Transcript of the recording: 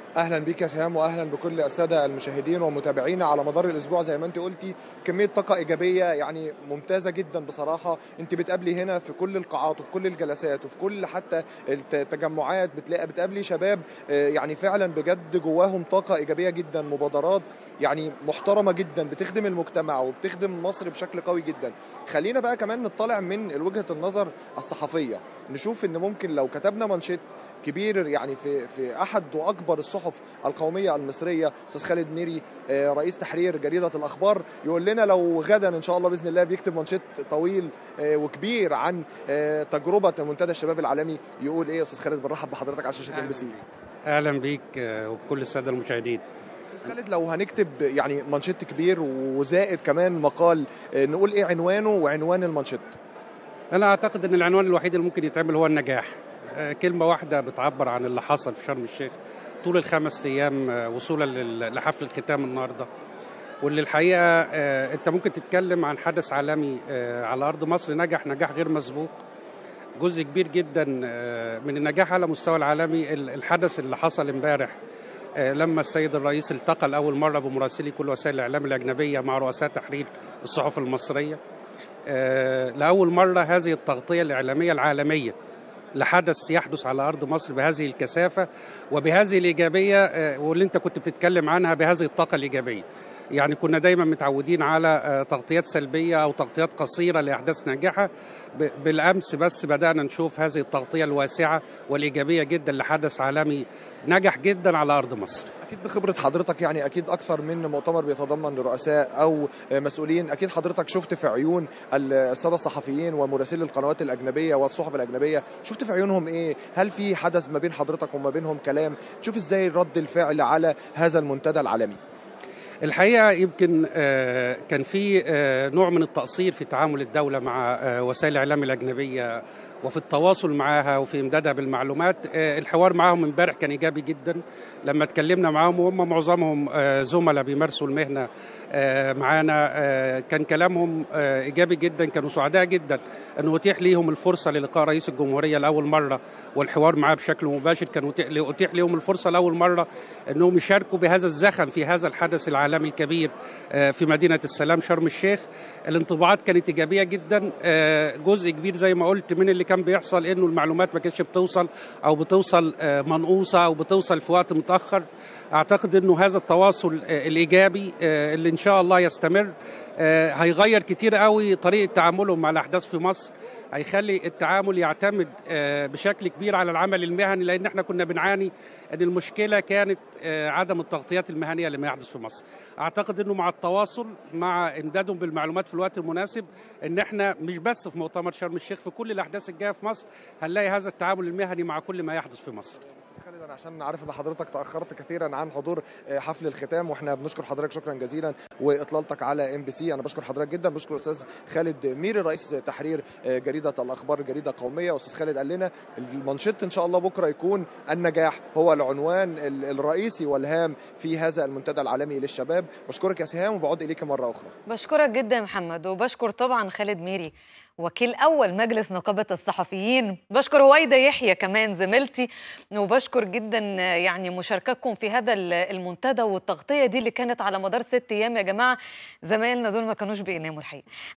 اهلا بيك يا سهام واهلا بكل الساده المشاهدين ومتابعينا على مدار الاسبوع زي ما انت قلتي كميه طاقه ايجابيه يعني ممتازه جدا بصراحه انت بتقابلي هنا في كل القاعات وفي كل الجلسات وفي كل حتى التجمعات بتلاقي بتقابلي شباب آه، يعني فعلا بجد جواهم طاقه ايجابيه جدا مبادرات يعني محترمه جدا بتخدم المجتمع وبتخدم مصر بشكل قوي جدا خلينا بقى كمان نطلع من وجهه النظر الصحفيه نشوف ان ممكن لو كتبنا منشط كبير يعني في في احد واكبر الصحف القوميه المصريه استاذ خالد ميري آه، رئيس تحرير جريده الاخبار يقول لنا لو غدا ان شاء الله باذن الله بيكتب منشط طويل آه، وكبير عن آه، تجربه منتدى الشباب العالمي يقول ايه يا استاذ خالد بنرحب بحضرتك على شاشه ام بي سي اهلا بيك آه، وبكل الساده المشاهدين استاذ خالد لو هنكتب يعني منشط كبير وزائد كمان مقال آه، نقول ايه عنوانه وعنوان المنشط انا اعتقد ان العنوان الوحيد اللي ممكن يتعمل هو النجاح آه، كلمه واحده بتعبر عن اللي حصل في شرم الشيخ طول الخمس ايام آه، وصولا لل- لحفل الختام النهارده واللي الحقيقه آه، انت ممكن تتكلم عن حدث عالمي آه، على ارض مصر نجح نجاح غير مسبوق جزء كبير جدا آه، من النجاح على مستوى العالمي ال- الحدث اللي حصل امبارح آه، لما السيد الرئيس التقى لاول مره بمراسلي كل وسائل الاعلام الاجنبيه مع رؤساء تحرير الصحف المصريه آه، لاول مره هذه التغطيه الاعلاميه العالميه لحدث يحدث على ارض مصر بهذه الكثافه وبهذه الايجابيه آه، واللي انت كنت بتتكلم عنها بهذه الطاقه الايجابيه. يعني كنا دايما متعودين على آه، تغطيات سلبيه او تغطيات قصيره لاحداث ناجحه ب- بالامس بس بدانا نشوف هذه التغطيه الواسعه والايجابيه جدا لحدث عالمي نجح جدا على ارض مصر. اكيد بخبره حضرتك يعني اكيد اكثر من مؤتمر بيتضمن رؤساء او مسؤولين اكيد حضرتك شفت في عيون الساده الصحفيين ومراسلي القنوات الاجنبيه والصحف الاجنبيه شفت في عيونهم ايه هل في حدث ما بين حضرتك وما بينهم كلام تشوف ازاي رد الفعل على هذا المنتدى العالمي الحقيقه يمكن آه، كان في آه، نوع من التقصير في تعامل الدوله مع آه، وسائل الاعلام الاجنبيه وفي التواصل معها وفي امدادها بالمعلومات آه، الحوار معهم امبارح كان ايجابي جدا لما اتكلمنا معهم وهم معظمهم آه، زملاء بيمارسوا المهنه آه، معانا آه، كان كلامهم آه، ايجابي جدا كانوا سعداء جدا انه اتيح ليهم الفرصه للقاء رئيس الجمهوريه لاول مره والحوار معاه بشكل مباشر كان أتيح- اتيح ليهم الفرصه لاول مره انهم يشاركوا بهذا الزخم في هذا الحدث العالمي الكبير آه، في مدينه السلام شرم الشيخ الانطباعات كانت ايجابيه جدا آه، جزء كبير زي ما قلت من اللي كان بيحصل انه المعلومات ما كانتش بتوصل او بتوصل آه، منقوصه او بتوصل في وقت متاخر اعتقد انه هذا التواصل آه، الايجابي آه، اللي ان شاء الله يستمر آه، هيغير كتير قوي طريقه تعاملهم مع الاحداث في مصر هيخلي التعامل يعتمد آه، بشكل كبير على العمل المهني لان احنا كنا بنعاني ان المشكله كانت آه، عدم التغطيات المهنيه لما يحدث في مصر اعتقد انه مع التواصل مع امدادهم بالمعلومات في الوقت المناسب ان احنا مش بس في مؤتمر شرم الشيخ في كل الاحداث الجايه في مصر هنلاقي هذا التعامل المهني مع كل ما يحدث في مصر خالد انا عشان عارف ان حضرتك تاخرت كثيرا عن حضور آه، حفل الختام واحنا بنشكر حضرتك شكرا جزيلا واطلالتك على ام بي سي انا بشكر حضرتك جدا بشكر الاستاذ خالد ميري رئيس تحرير آه، جريده الاخبار جريده قوميه واستاذ خالد قال لنا المنشط ان شاء الله بكره يكون النجاح هو العنوان ال- الرئيسي والهام في هذا المنتدى العالمي للشباب بشكرك يا سهام وبعود اليك مره اخرى بشكرك جدا يا محمد وبشكر طبعا خالد ميري وكيل اول مجلس نقابه الصحفيين بشكر هويدا يحيى كمان زميلتي وبشكر جدا يعني مشاركتكم في هذا المنتدى والتغطيه دي اللي كانت على مدار ست ايام يا جماعه زمايلنا دول ما كانوش بيناموا الحقيقه